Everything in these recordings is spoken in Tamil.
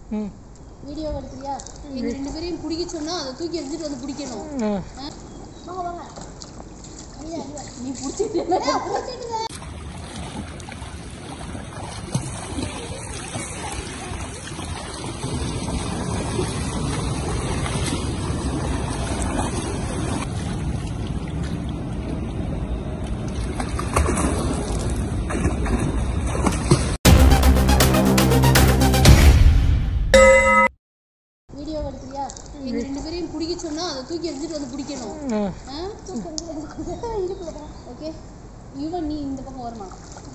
ம் வீடியோ எடுக்கிறியா எங்க ரெண்டு பேரையும் பிடிக்க சொன்னா அதை தூக்கி எடுத்துட்டு வந்து பிடிக்கணும் ம் ஆ? வாங்க வாங்க ஐயா, ஐயா. நீ பிடிச்சிட்டு வீடியோ எடுக்கிறியா எங்க ரெண்டு பேரையும் பிடிக்க சொன்னா அதை தூக்கி எடுத்துட்டு வந்து பிடிக்கணும் ம் ஓகே இவன் நீ இந்த பக்கம் வரணும்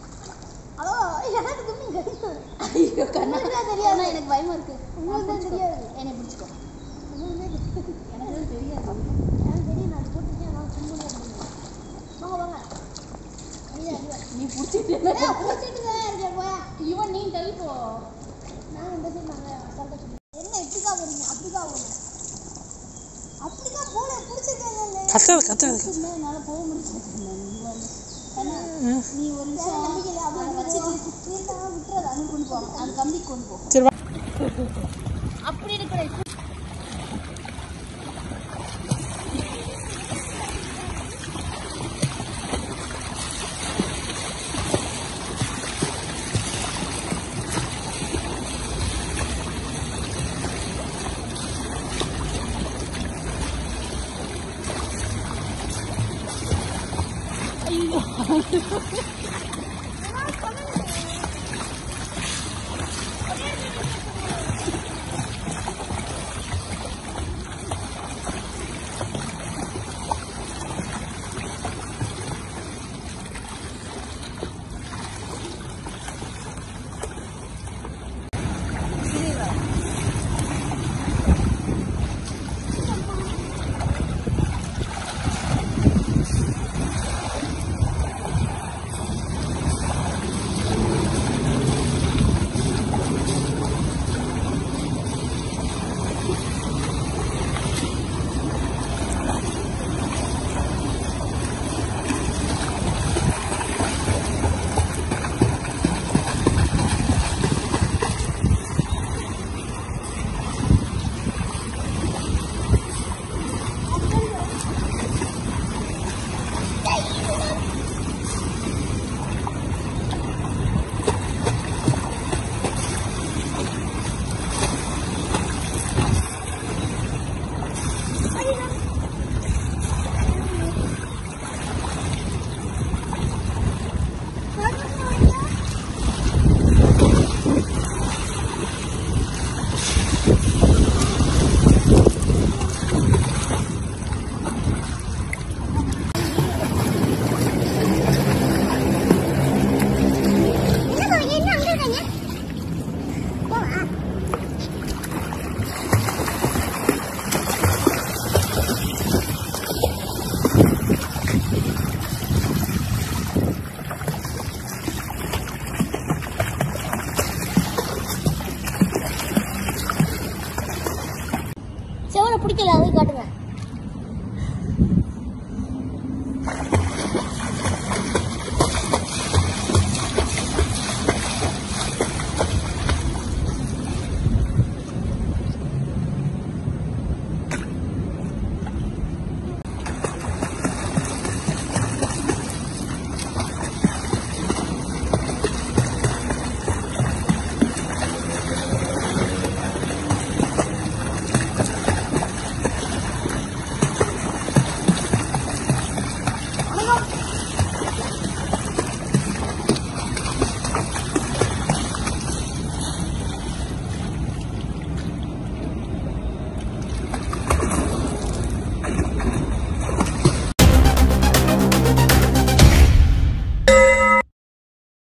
ஹலோ எனக்கு தும்மி கடிச்சு ஐயோ கண்ணா தெரியாது எனக்கு பயமா இருக்கு உங்களுக்கு தான் தெரியாது. என்னை பிடிச்சிக்கோ எனக்கு எனக்கு தான் தெரியாது தெரியும் நான் போட்டுருக்கேன் நான் சும்மா வாங்க வாங்க ஐயா ஐயா நீ பிடிச்சிட்டு பிடிச்சிட்டு தான் இருக்கேன் போயா இவன் நீ தள்ளி போ நான் இந்த சைடு நாங்கள் அசால்ட்டாக சொல்லுவேன் என்ன எப்படிக்கா போறீங்க அப்படிக்கா போகணும் அப்படிக்கா போல பிடிச்சிருக்கேன் கத்தாது கத்தாது பிடிச்சிருந்தா என்னால போக முடியாது கண்ணா ம் நீ ஒரு நிமிஷம் நம்பிக்கை இல்லை அதை அப்படி வச்சுட்டு இருந்தால் விட்டுறது அது கொண்டு போ அது கம்பி கொண்டு போ சரி வா அப்படி இருக்கிற செவரை பிடிக்கல அதை காட்டுங்க